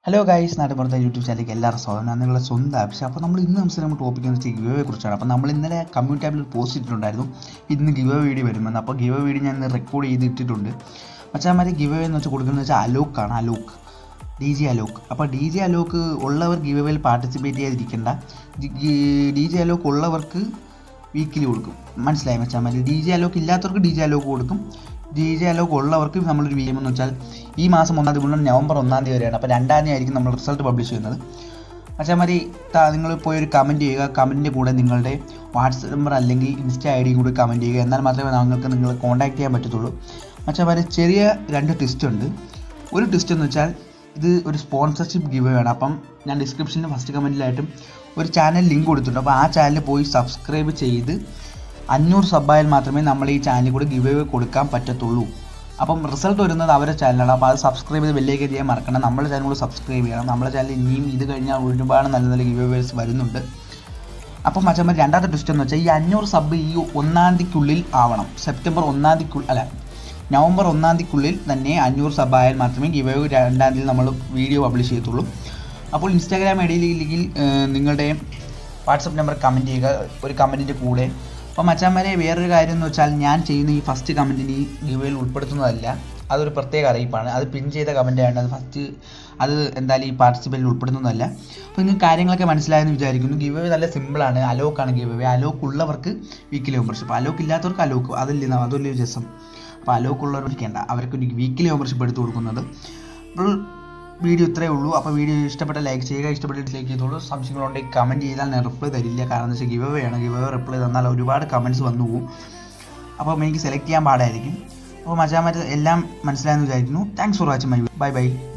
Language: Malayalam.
ഹലോ ഗൈസ് നാട്ടുപുറത്തെ യൂട്യൂബ് ചാനലിലേക്ക് എല്ലാവരും സ്വാഗതം ഞാൻ നിങ്ങളുടെ സ്വന്തം ആപ്സ് അപ്പോൾ നമ്മൾ ഇന്ന് സംസാരം നമ്മൾ ടോപ്പിക് എന്ന് വെച്ചാൽ ഗിവയെ കുറിച്ചാണ് അപ്പോൾ നമ്മൾ ഇന്നലെ കമ്മ്യൂണിറ്റി ടാബിൽ പോസ്റ്റ് ഇട്ടിട്ടുണ്ടായിരുന്നു ഇന്ന് ഗിവ വീഡിയോ വരുമെന്ന് അപ്പോൾ ഗിവ വീഡിയോ ഞാൻ ഇന്ന് റെക്കോർഡ് ചെയ്ത് ഇട്ടിട്ടുണ്ട് മച്ചാമാരെ ഗിവ എന്ന് വെച്ചാൽ കൊടുക്കുന്നത് വെച്ചാൽ അലോക്കാണ് അലോക്ക് ഡി ജെ അലോക്ക് അപ്പോൾ ഡി ജെ അലോക്ക് ഉള്ളവർ ഗിവയിൽ പാർട്ടിസിപ്പേറ്റ് ചെയ്യാതിരിക്കേണ്ട ഡി ജെ അലോക്ക് ഉള്ളവർക്ക് വീക്കിലി കൊടുക്കും മനസ്സിലായി മച്ചാമാര് ഡി ജെ അലോക്ക് ഇല്ലാത്തവർക്ക് ഡി ജെ അലോക്ക് കൊടുക്കും ഡി ജെ അലോക്ക് ഉള്ളവർക്ക് നമ്മളൊരു വീം എന്ന് വെച്ചാൽ ഈ മാസം ഒന്നാം തീയതി മുതൽ നവംബർ ഒന്നാം തീയതി വരെയാണ് അപ്പോൾ രണ്ടാം തീയതി ആയിരിക്കും നമ്മൾ റിസൾട്ട് പബ്ലിഷ് ചെയ്യുന്നത് മച്ചാമാരി നിങ്ങൾ പോയി ഒരു കമൻറ്റ് ചെയ്യുക കമൻറ്റിൻ്റെ കൂടെ നിങ്ങളുടെ വാട്സപ്പ് നമ്പർ അല്ലെങ്കിൽ ഇൻസ്റ്റ ഐ ഡി കൂടി കമൻറ്റ് ചെയ്യുക എന്നാൽ മാത്രമേ നിങ്ങൾക്ക് നിങ്ങൾ കോൺടാക്ട് ചെയ്യാൻ പറ്റത്തുള്ളൂ മച്ചാമാരി ചെറിയ രണ്ട് ടെസ്റ്റ് ഉണ്ട് ഒരു ടെസ്റ്റ് എന്ന് വെച്ചാൽ ഇത് ഒരു സ്പോൺസർഷിപ്പ് ഗിവ് ആണ് അപ്പം ഞാൻ ഡിസ്ക്രിപ്ഷനിൽ ഫസ്റ്റ് കമൻറ്റിലായിട്ടും ഒരു ചാനൽ ലിങ്ക് കൊടുത്തിട്ടുണ്ട് അപ്പോൾ ആ ചാനൽ പോയി സബ്സ്ക്രൈബ് ചെയ്ത് അഞ്ഞൂറ് സബ്ബായാൽ മാത്രമേ നമ്മൾ ഈ ചാനലിൽ കൂടെ ഗിവ് കൊടുക്കാൻ പറ്റത്തുള്ളൂ അപ്പം റിസൾട്ട് വരുന്നത് അവരുടെ ചാനലാണ് അപ്പോൾ അത് സബ്സ്ക്രൈബ് ചെയ്ത് ബെല്ലേക്ക് ചെയ്യാൻ മറക്കണം നമ്മുടെ ചാനൽ കൂടെ സബ്സ്ക്രൈബ് ചെയ്യണം നമ്മുടെ ചാനൽ ഇനിയും ഇത് കഴിഞ്ഞാൽ ഒരുപാട് നല്ല നല്ല ഗിവേഴ്സ് വരുന്നുണ്ട് അപ്പം മച്ചമ്മ രണ്ടാമത്തെ ട്വിസ്റ്റ് എന്ന് വെച്ചാൽ ഈ അഞ്ഞൂറ് സബ് ഈ ഒന്നാം തീയതിക്കുള്ളിൽ ആവണം സെപ്റ്റംബർ ഒന്നാം തീയതിക്കുള്ളിൽ അല്ല നവംബർ ഒന്നാം തീയതിക്കുള്ളിൽ തന്നെ അഞ്ഞൂറ് സബ് ആയാൽ മാത്രമേ ഗിവ് രണ്ടാം തീയതി നമ്മൾ വീഡിയോ പബ്ലിഷ് ചെയ്യത്തുള്ളൂ അപ്പോൾ ഇൻസ്റ്റാഗ്രാം ഐ ഡിയിലേക്ക് നിങ്ങളുടെ വാട്സപ്പ് നമ്പർ കമൻറ്റ് ചെയ്യുക ഒരു കമൻറ്റിൻ്റെ കൂടെ അപ്പോൾ മച്ചാന്മാരെ വേറൊരു കാര്യം എന്ന് വെച്ചാൽ ഞാൻ ചെയ്യുന്ന ഈ ഫസ്റ്റ് കമൻറ്റിന് ഈ ഗിവയിൽ ഉൾപ്പെടുത്തുന്നതല്ല അതൊരു പ്രത്യേക അറിയിപ്പാണ് അത് പിൻ ചെയ്ത കമൻറ്റാണ് അത് ഫസ്റ്റ് അത് എന്തായാലും ഈ പാർട്ടിസിപ്പേറ്റിൽ ഉൾപ്പെടുത്തുന്നതല്ല അപ്പോൾ നിങ്ങൾക്ക് കാര്യങ്ങളൊക്കെ മനസ്സിലായെന്ന് വിചാരിക്കുന്നു ഗിവ് നല്ല സിമ്പിളാണ് അലോക്കാണ് ഗിവ് അലോക്ക് ഉള്ളവർക്ക് വീക്കിലി മെമ്പർഷിപ്പ് അലോക്ക് ഇല്ലാത്തവർക്ക് അലോക്ക് അതല്ലേ അതല്ലേ രസം അപ്പോൾ അലോക്ക് ഉള്ളവർക്ക് വേണ്ട അവർക്ക് വീക്കിലി മെമ്പർഷിപ്പ് എടുത്ത് കൊടുക്കുന്നത് അപ്പോൾ വീഡിയോ ഇത്രയേ ഉള്ളൂ അപ്പോൾ വീഡിയോ ഇഷ്ടപ്പെട്ട ലൈക്ക് ചെയ്യുക ഇഷ്ടപ്പെട്ട ഡിസ്ലൈക്ക് ചെയ്തോളൂ സംശയങ്ങളുണ്ടെങ്കിൽ കമൻറ്റ് ചെയ്താൽ ഞാൻ റിപ്ലൈ തരില്ല കാരണം എന്താ വെച്ചാൽ ഗിവ് അവേ ആണ് ഗിവ് അവേ റിപ്ലൈ തന്നാൽ ഒരുപാട് കമൻറ്റ്സ് വന്നു പോകും അപ്പോൾ എനിക്ക് സെലക്ട് ചെയ്യാൻ പാടായിരിക്കും അപ്പോൾ മച്ചാൻ മറ്റേ എല്ലാം മനസ്സിലായെന്ന് വിചാരിക്കുന്നു thanks for watching my bye by